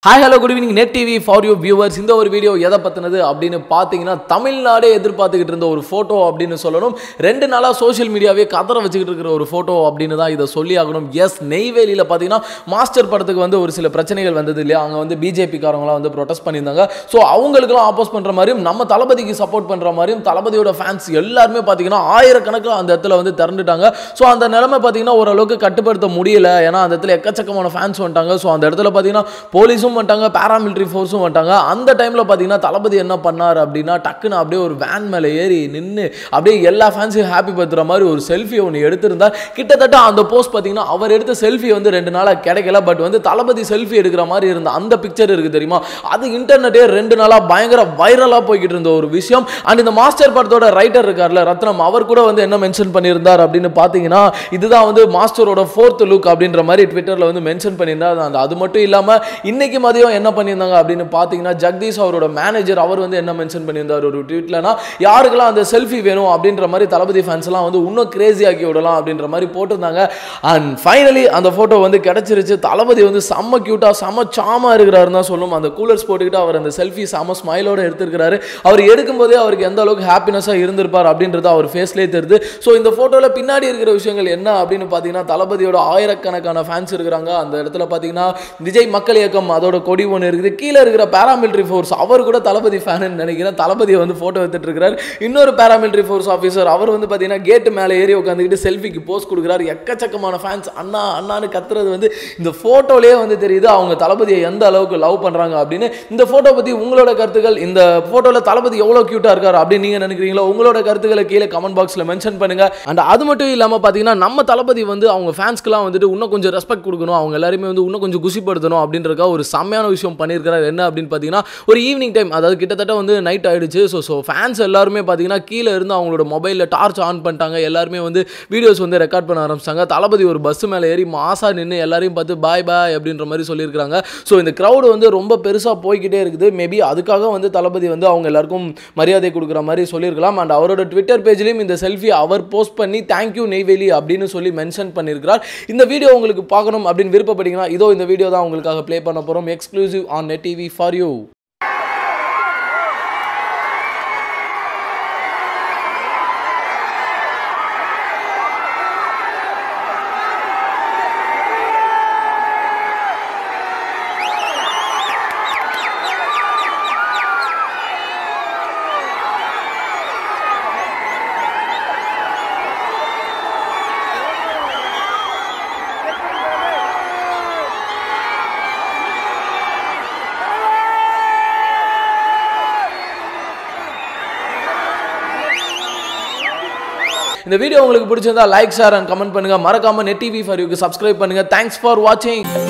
hi hello good evening net TV for you viewers இந்த ஒரு video எதை பற்றினது அப்படின்னு பார்த்தீங்கன்னா தமிழ்நாடே எதிர்பார்த்துக்கிட்டு இருந்த ஒரு ஃபோட்டோ அப்படின்னு சொல்லணும் ரெண்டு நாளாக சோஷியல் மீடியாவே கதற வச்சுக்கிட்டு இருக்கிற ஒரு ஃபோட்டோ அப்படின்னு தான் இதை சொல்லி ஆகணும் எஸ் நெய்வேலியில் பார்த்தீங்கன்னா மாஸ்டர் படத்துக்கு வந்து ஒரு சில பிரச்சனைகள் வந்தது இல்லையா அங்கே வந்து பிஜேபிக்காரங்களாம் வந்து ப்ரொடெஸ்ட் பண்ணியிருந்தாங்க ஸோ அவங்களுக்குலாம் ஆப்போஸ் பண்ணுற மாதிரியும் நம்ம தளபதிக்கு சப்போர்ட் பண்ணுற மாதிரியும் தளபதியோட ஃபேன்ஸ் எல்லாருமே பார்த்தீங்கன்னா ஆயிரக்கணக்கில் அந்த இடத்துல வந்து திரண்டுட்டாங்க ஸோ அந்த நிலைமை பார்த்தீங்கன்னா ஓரளவுக்கு கட்டுப்படுத்த முடியல ஏன்னா அந்த இடத்துல எக்கச்சக்கமான ஃபேன்ஸ் வந்துட்டாங்க ஸோ அந்த இடத்துல பார்த்தீங்கன்னா போலீஸும் வந்துட்டாங்க பேராமிலிட்டரி ஃபோர்ஸும் வந்துட்டாங்க அந்த டைமில் பார்த்தீங்கன்னா தளபதி என்ன பண்ணார் அப்படின்னா டக்குன்னு அப்படியே ஒரு வேன் மேலே ஏறி நின்று அப்படியே எல்லா ஃபேன்ஸையும் ஹாப்பி படுத்துற மாதிரி ஒரு செல்ஃபி ஒன்று எடுத்திருந்தார் கிட்டத்தட்ட அந்த போஸ்ட் பார்த்தீங்கன்னா அவர் எடுத்த செல்ஃபி வந்து ரெண்டு நாளாக கிடைக்கல பட் வந்து தளபதி செல்ஃபி எடுக்கிற மாதிரி இருந்த அந்த பிக்சர் இருக்குது தெரியுமா அது இன்டர்நெட்டே ரெண்டு நாளாக பயங்கர வைரலாக போய்கிட்டு இருந்த ஒரு விஷயம் அண்ட் இந்த மாஸ்டர் படத்தோட ரைட்டர் இருக்கார்ல ரத்னம் அவர் கூட வந்து என்ன மென்ஷன் பண்ணியிருந்தார் அப்படின்னு பார்த்தீங்கன்னா இதுதான் வந்து மாஸ்டரோட ஃபோர்த் லுக் அப்படின்ற மாதிரி ட்விட்டரில் வந்து மென்ஷன் பண்ணியிருந்தார் அந்த அது மட்டும் இல்லாமல் இன்னைக்கு மதியம் என்ன பண்ணியிருந்தாங்க அப்படின்னு பார்த்தீங்கன்னா ஜெகதீஷ் அவரோட மேனேஜர் அவர் வந்து என்ன மென்ஷன் பண்ணியிருந்தார் ஒரு ட்வீட்லனா யாருக்கெல்லாம் அந்த செல்ஃபி வேணும் அப்படின்ற மாதிரி தளபதி ஃபேன்ஸ்லாம் வந்து இன்னும் கிரேசி ஆக்கி விடலாம் அப்படின்ற மாதிரி போட்டிருந்தாங்க அண்ட் ஃபைனலி அந்த ஃபோட்டோ வந்து கிடச்சிருச்சு தளபதி வந்து செம்ம க்யூட்டாக செம்ம சாமா இருக்கிறாருன்னு தான் சொல்லும் அந்த கூலர்ஸ் போட்டுக்கிட்டு அவர் அந்த செல்ஃபி செம்ம ஸ்மைலோட எடுத்திருக்கிறாரு அவர் எடுக்கும்போதே அவருக்கு எந்த அளவுக்கு ஹாப்பினஸாக இருந்திருப்பார் அப்படின்றது அவர் ஃபேஸ்லேயே தெரியுது ஸோ இந்த ஃபோட்டோவில் பின்னாடி இருக்கிற விஷயங்கள் என்ன அப்படின்னு பார்த்தீங்கன்னா தளபதியோட ஆயிரக்கணக்கான ஃபேன்ஸ் இருக்கிறாங்க அந்த இடத்துல பார்த்தீங்கன்னா விஜய் மக்கள் இயக்கம் அதோட கொடி ஒன்று இருக்குது கீழே இருக்கிற பேராமிலிட்டரி ஃபோர்ஸ் அவர் கூட தளபதி ஃபேனு நினைக்கிறேன் தளபதியை வந்து ஃபோட்டோ எடுத்துட்டு இருக்கிறார் இன்னொரு பேராமிலிட்டரி ஃபோர்ஸ் ஆஃபீஸர் அவர் வந்து பார்த்தீங்கன்னா கேட்டு மேலே ஏறி உட்காந்துக்கிட்டு செல்ஃபிக்கு போஸ்ட் கொடுக்குறாரு எக்கச்சக்கமான ஃபேன்ஸ் அண்ணா அண்ணான்னு கத்துறது வந்து இந்த ஃபோட்டோலேயே வந்து தெரியுது அவங்க தளபதியை எந்த அளவுக்கு லவ் பண்ணுறாங்க அப்படின்னு இந்த ஃபோட்டோ பற்றி உங்களோட கருத்துக்கள் இந்த ஃபோட்டோவில் தளபதி எவ்வளோ க்யூட்டாக இருக்கார் அப்படின்னு நீங்கள் நினைக்கிறீங்களோ உங்களோட கருத்துக்களை கீழே கமெண்ட் பாக்ஸில் மென்ஷன் பண்ணுங்க அண்ட் அது மட்டும் இல்லாமல் பார்த்தீங்கன்னா நம்ம தளபதி வந்து அவங்க ஃபேன்ஸ்க்குலாம் வந்துட்டு இன்னும் கொஞ்சம் ரெஸ்பெக்ட் கொடுக்கணும் அவங்க எல்லாருமே வந்து இன்னும் கொஞ்சம் குசிப்படுத்தணும் அப்படின்றக்கா ஒரு செம்மையான விஷயம் பண்ணியிருக்கிறார் என்ன அப்படின்னு பார்த்தீங்கன்னா ஒரு ஈவினிங் டைம் அதாவது கிட்டத்தட்ட வந்து நைட் ஆயிடுச்சு ஸோ ஸோ ஃபேன்ஸ் எல்லாருமே பார்த்தீங்கன்னா கீழே இருந்து அவங்களோட மொபைலில் டார்ச் ஆன் பண்ணிட்டாங்க எல்லாருமே வந்து வீடியோஸ் வந்து ரெக்கார்ட் பண்ண ஆரம்பிச்சாங்க தளபதி ஒரு பஸ் மேலே ஏறி மாசா நின்று எல்லாரையும் பார்த்து பாய் பாய் அப்படின்ற மாதிரி சொல்லியிருக்காங்க ஸோ இந்த க்ரௌடு வந்து ரொம்ப பெருசாக போய்கிட்டே இருக்குது மேபி அதுக்காக வந்து தளபதி வந்து அவங்க எல்லாருக்கும் மரியாதை கொடுக்குற மாதிரி சொல்லியிருக்கலாம் அண்ட் அவரோட ட்விட்டர் பேஜ்லையும் இந்த செல்ஃபி அவர் போஸ்ட் பண்ணி தேங்க்யூ நெய்வேலி அப்படின்னு சொல்லி மென்ஷன் பண்ணியிருக்கிறார் இந்த வீடியோ உங்களுக்கு பார்க்கணும் அப்படின்னு விருப்பப்பட்டீங்கன்னா இதோ இந்த வீடியோ தான் உங்களுக்காக ப்ளே பண்ண போகிறோம் exclusive on net TV for you இந்த வீடியோ உங்களுக்கு பிடிச்சிருந்தா லைக் ஷேர் அண்ட் கமெண்ட் பண்ணுங்க மறக்காம நெட் டிவி ஃபார் யூக்கு சப்ஸ்கிரைப் பண்ணுங்க தேங்க்ஸ் ஃபார் வாட்சிங்